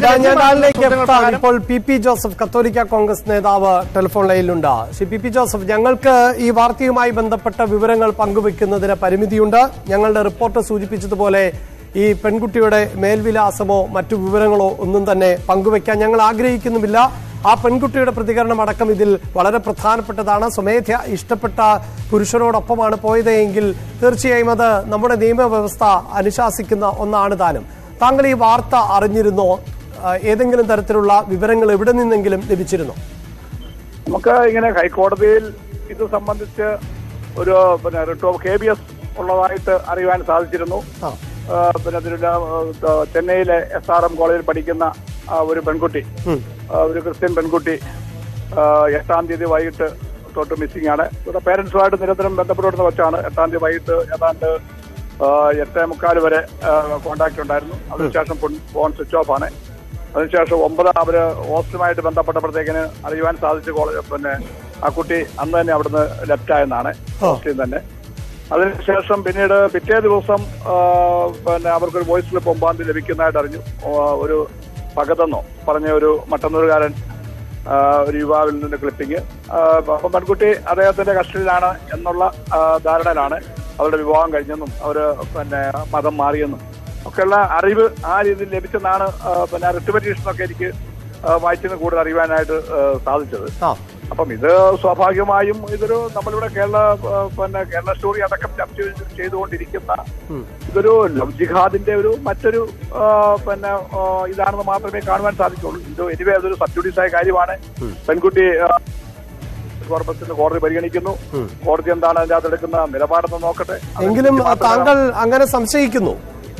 ഞാൻ ലഭ്യമാകുന്ന ആളിലേക്ക് സൂചനകൾ എത്താം പ്രകാരം ഇപ്പോൾ പി പി ജോസഫ് കത്തോലിക്ക കോൺഗ്രസ് നേതാവ് ടെലിഫോൺ ലൈനിലുണ്ട് ശ്രീ പി പി ജോസഫ് ഞങ്ങൾക്ക് ഈ വാർത്തയുമായി ബന്ധപ്പെട്ട വിവരങ്ങൾ പങ്കുവെക്കുന്നതിന് പരിമിതിയുണ്ട് ഞങ്ങളുടെ റിപ്പോർട്ട് സൂചിപ്പിച്ചതുപോലെ ഈ പെൺകുട്ടിയുടെ മേൽവിലാസമോ മറ്റു വിവരങ്ങളോ ഒന്നും തന്നെ പങ്കുവെക്കാൻ ഞങ്ങൾ ആഗ്രഹിക്കുന്നുമില്ല ആ പെൺകുട്ടിയുടെ പ്രതികരണം അടക്കം ഇതിൽ വളരെ പ്രധാനപ്പെട്ടതാണ് സ്വമേധ ഇഷ്ടപ്പെട്ട പുരുഷനോടൊപ്പമാണ് പോയത് എങ്കിൽ തീർച്ചയായും അത് നമ്മുടെ നിയമവ്യവസ്ഥ അനുശാസിക്കുന്ന ഒന്നാണ് താനും താങ്കൾ ഈ വാർത്ത അറിഞ്ഞിരുന്നോ ആ, ഏതെങ്കിലും തരത്തിലുള്ള വിവരങ്ങൾ എവിടെ നിന്നെങ്കിലും ലഭിച്ചിരുന്നോ നമുക്ക് ഇങ്ങനെ ഹൈക്കോടതിയിൽ ഇത് സംബന്ധിച്ച് ഒരു പിന്നെ റിട്ട് ഓഫ് ഹേബിയസ് ഉള്ളതായിട്ട് അറിയുവാൻ സാധിച്ചിരുന്നു ആ. ആ, പിന്നെ അതിലുള്ള ആ, ചെന്നൈയിലെ എസ് ആർ എം കോളേജിൽ പഠിക്കുന്ന ആ, ഒരു പെൺകുട്ടി ഉം. ആ, ഒരു ക്രിസ്ത്യൻ പെൺകുട്ടി ആ, എട്ടാം തീയതി വൈകിട്ട് തൊട്ട് മിസ്സിംഗ് ആണ് ഇവിടെ പേരൻസുമായിട്ട് നിരന്തരം ബന്ധപ്പെടുന്ന വെച്ചാണ് എട്ടാം തീയതി വൈകിട്ട് ഏതാണ്ട് ആ, എട്ടേ മുക്കാൽ വരെ കോണ്ടാക്ട് ഉണ്ടായിരുന്നു അതിനുശേഷം ഫോൺ- ഫോൺ സ്വിച്ച് ഓഫ് ആണ് അതിനുശേഷം ഒമ്പത് അവര് ഹോസ്റ്റലുമായിട്ട് ബന്ധപ്പെട്ടപ്പോഴത്തേക്കിന് അറിയുവാൻ സാധിച്ചു കോളേജ് പിന്നെ ആ കുട്ടി അന്ന് തന്നെ അവിടുന്ന് ലെഫ്റ്റ് ആയെന്നാണ് ഹോസ്റ്റലിൽ തന്നെ അതിനുശേഷം പിന്നീട് പിറ്റേ ദിവസം ആ, പിന്നെ അവർക്കൊരു വോയിസ് ക്ലിപ്പ് ഒമ്പാം തീയതി ലഭിക്കുന്നതായിട്ട് അറിഞ്ഞു ആ, ഒരു പകതെന്നോ പറഞ്ഞ ഒരു മട്ടന്നൂരുകാരൻ ആ, ഒരു യുവാവിൽ നിന്ന് ക്ലിപ്പിംഗ് അപ്പം പെൺകുട്ടി അദ്ദേഹത്തിന്റെ കസ്റ്റഡിയിലാണ് എന്നുള്ള ആ, ധാരണയിലാണ് അവരുടെ വിവാഹം കഴിഞ്ഞെന്നും അവര് പിന്നെ മതം മാറിയെന്നും ഒക്കെയുള്ള അറിവ് ആ രീതിയിൽ ലഭിച്ചെന്നാണ് ആ, പിന്നെ റിട്ട് പെറ്റീഷനൊക്കെ എനിക്ക് ആ, വായിച്ചതിന് കൂടുതൽ അറിയുവാനായിട്ട് ആ, സാധിച്ചത് ആ അപ്പം ഇത് സ്വാഭാവികമായും ഇതൊരു നമ്മളിവിടെ കേരള ആ, പിന്നെ കേരള സ്റ്റോറി അടക്കം ചർച്ച ചെയ്ത് ചെയ്തുകൊണ്ടിരിക്കുന്ന ഇതൊരു ലവ് ജിഹാദിന്റെ ഒരു മറ്റൊരു ആ, പിന്നെ ആ, ഇതാണെന്ന് മാത്രമേ കാണുവാൻ സാധിക്കുള്ളൂ ഇത് എനിവേ അതൊരു സബ്ജുഡീസ് ആയ കാര്യമാണ് പെൺകുട്ടി ആ, കോർപ്പസിന് കോടതി പരിഗണിക്കുന്നു കോടതി എന്താണ് അതിന്റെ അകത്ത് എടുക്കുന്ന നിലപാടെന്ന് നോക്കട്ടെ അത് എങ്കിലും മാത്രമേ താങ്കൾ അങ്ങനെ സംശയിക്കുന്നു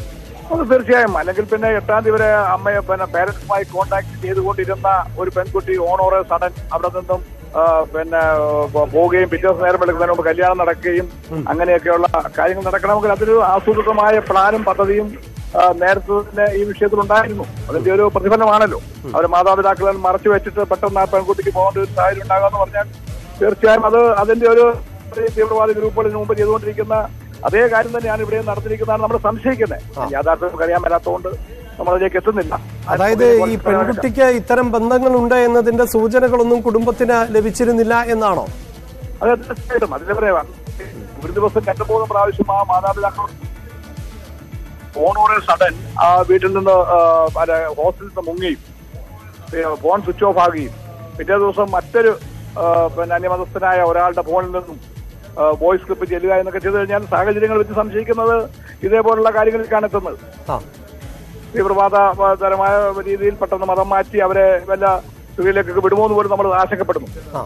അത് തീർച്ചയായും അല്ലെങ്കിൽ പിന്നെ എട്ടാം തീയതി വരെ അമ്മയെ പിന്നെ പേരന്റ്സുമായി കോണ്ടാക്ട് ചെയ്തുകൊണ്ടിരുന്ന ഒരു പെൺകുട്ടി ഓണോറെ സഡൻ അവിടെ നിന്നും ആ, പിന്നെ പോ- പോവുകയും പിറ്റേ ദിവസം നേരം വെളുക്കുന്നതിന് മുമ്പ് കല്യാണം നടക്കുകയും അങ്ങനെയൊക്കെയുള്ള കാര്യങ്ങൾ നടക്കണമെങ്കിൽ അതൊരു ആസൂത്രിതമായ പ്ലാനും പദ്ധതിയും ആ, നേരത്തെ തന്നെ ഈ വിഷയത്തിൽ ഉണ്ടായിരുന്നു അതിന്റെ ഒരു പ്രതിഫലനമാണല്ലോ അവർ മാതാപിതാക്കളെ മറച്ചു വെച്ചിട്ട് പെട്ടെന്ന് ആ പെൺകുട്ടിക്ക് പോകേണ്ട ഒരു സാഹചര്യം ഉണ്ടാകാന്ന് പറഞ്ഞാൽ തീർച്ചയായും അത് അതിന്റെ ഒരു തീവ്രവാദി ഗ്രൂപ്പുകൾ ഇതിനു മുമ്പ് ചെയ്തുകൊണ്ടിരിക്കുന്ന അതേ കാര്യം തന്നെയാണ് ഇവിടെ നടത്തിയിരിക്കുന്നതാണ് നമ്മൾ സംശയിക്കുന്നത് യാഥാർത്ഥ്യം നമുക്ക് അറിയാൻ മേലാത്തതുകൊണ്ട് നമ്മൾ അതിലേക്ക് എത്തുന്നില്ല അതായത് ഈ പെൺകുട്ടിക്ക് ഇത്തരം ബന്ധങ്ങളുണ്ട് എന്നതിന്റെ സൂചനകളൊന്നും കുടുംബത്തിന് ലഭിച്ചിരുന്നില്ല എന്നാണോ അതെ തീർച്ചയായിട്ടും അതിന്റെ പറയാം ഒരു ദിവസം രണ്ടു മൂന്ന് പ്രാവശ്യം ആ മാതാപിതാക്കൾ ഫോണോടെ സഡൻ ആ വീട്ടിൽ നിന്ന് ആ, അല്ല, ഹോസ്റ്റലിൽ നിന്ന് മുങ്ങിയും പിന്നെ ഫോൺ സ്വിച്ച് ഓഫ് ആകുകയും പിറ്റേ ദിവസം മറ്റൊരു ആ, പിന്നെ അന്യമതസ്ഥനായ ഒരാളുടെ ഫോണിൽ നിന്നും വോയിസ് ക്ലിപ്പ് ചെല്ലുക എന്നൊക്കെ ചെയ്തു കഴിഞ്ഞാൽ സാഹചര്യങ്ങൾ വെച്ച് സംശയിക്കുന്നത് ഇതേപോലുള്ള കാര്യങ്ങളിലേക്കാണ് എത്തുന്നത് ആ തീവ്രവാദപരമായ രീതിയിൽ പെട്ടെന്ന് മതം മാറ്റി അവരെ വല്ല സ്ത്രീയിലേക്കൊക്കെ വിടുമോ എന്ന് പോലും നമ്മൾ ആശങ്കപ്പെടുന്നു ആ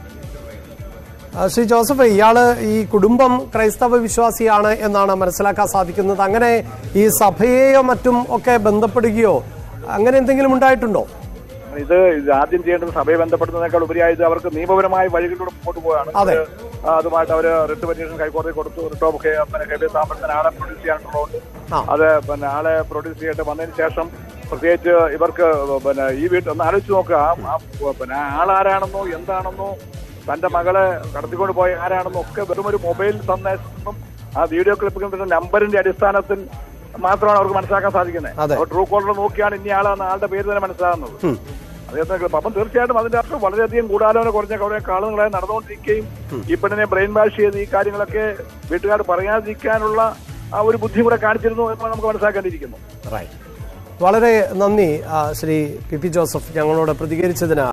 ആ, ശ്രീ ജോസഫ് ഇയാള് ഈ കുടുംബം ക്രൈസ്തവ വിശ്വാസിയാണ് എന്നാണ് മനസ്സിലാക്കാൻ സാധിക്കുന്നത് അങ്ങനെ ഈ സഭയെയോ മറ്റും ഒക്കെ ബന്ധപ്പെടുകയോ അങ്ങനെ എന്തെങ്കിലും ഉണ്ടായിട്ടുണ്ടോ ഇത് ഇത് ആദ്യം ചെയ്യേണ്ടത് സഭയെ ബന്ധപ്പെടുന്നതിനേക്കാൾ ഉപരിയായത് അവർക്ക് നിയമപരമായ വഴികളിലൂടെ മുമ്പോട്ട് പോവുകയാണ് അതെ. ആ, അതുമായിട്ട് അവര് റിട്ട് പെറ്റീഷൻ ഹൈക്കോടതി കൊടുത്തു റിട്ട് ഓഫ് ഹേ- പിന്നെ ഹേബിയസ് ആകുമ്പോഴത്തേന് ആളെ പ്രൊഡ്യൂസ് ചെയ്യാനുള്ളതുകൊണ്ട് ആ. അത് പിന്നെ ആളെ പ്രൊഡ്യൂസ് ചെയ്തിട്ട് വന്നതിന് ശേഷം പ്രത്യേകിച്ച് ഇവർക്ക് പിന്നെ ഈ വീട്ടിൽ ഒന്ന് ആലോചിച്ച് നോക്കുക ആ- ആ പിന്നെ ആളാരാണെന്നോ എന്താണെന്നോ തന്റെ മകളെ കടത്തിക്കൊണ്ട് പോയ ആരാണെന്നോ ഒക്കെ വെറും ഒരു മൊബൈൽ സന്ദേശം ആ വീഡിയോ ക്ലിപ്പിന്റെ നമ്പറിന്റെ അടിസ്ഥാനത്തിൽ മാത്രമാണ് അവർക്ക് മനസ്സിലാക്കാൻ സാധിക്കുന്നത് അതെ. അവർ ട്രൂ കോളർ നോക്കിയാണ് ഇനി ആളാണ് ആളുടെ പേര് തന്നെ മനസ്സിലാകുന്നത് അദ്ദേഹത്തിന് അപ്പം തീർച്ചയായിട്ടും അതിന്റെ അർത്ഥം വളരെയധികം ഗൂഢാലോചന കുറഞ്ഞ കുറെ കാലങ്ങളായി നടന്നുകൊണ്ടിരിക്കുകയും ഈ പെണ്ണിനെ ബ്രെയിൻ വാഷ് ചെയ്ത് ഈ കാര്യങ്ങളൊക്കെ വീട്ടുകാർ പറയാതിരിക്കാനുള്ള ആ ഒരു ബുദ്ധി കൂടെ കാണിച്ചിരുന്നു എന്ന് നമുക്ക് മനസ്സിലാക്കേണ്ടിയിരിക്കുന്നു വളരെ നന്ദി ആ, ശ്രീ പി പി ജോസഫ് ഞങ്ങളോട് പ്രതികരിച്ചതിന്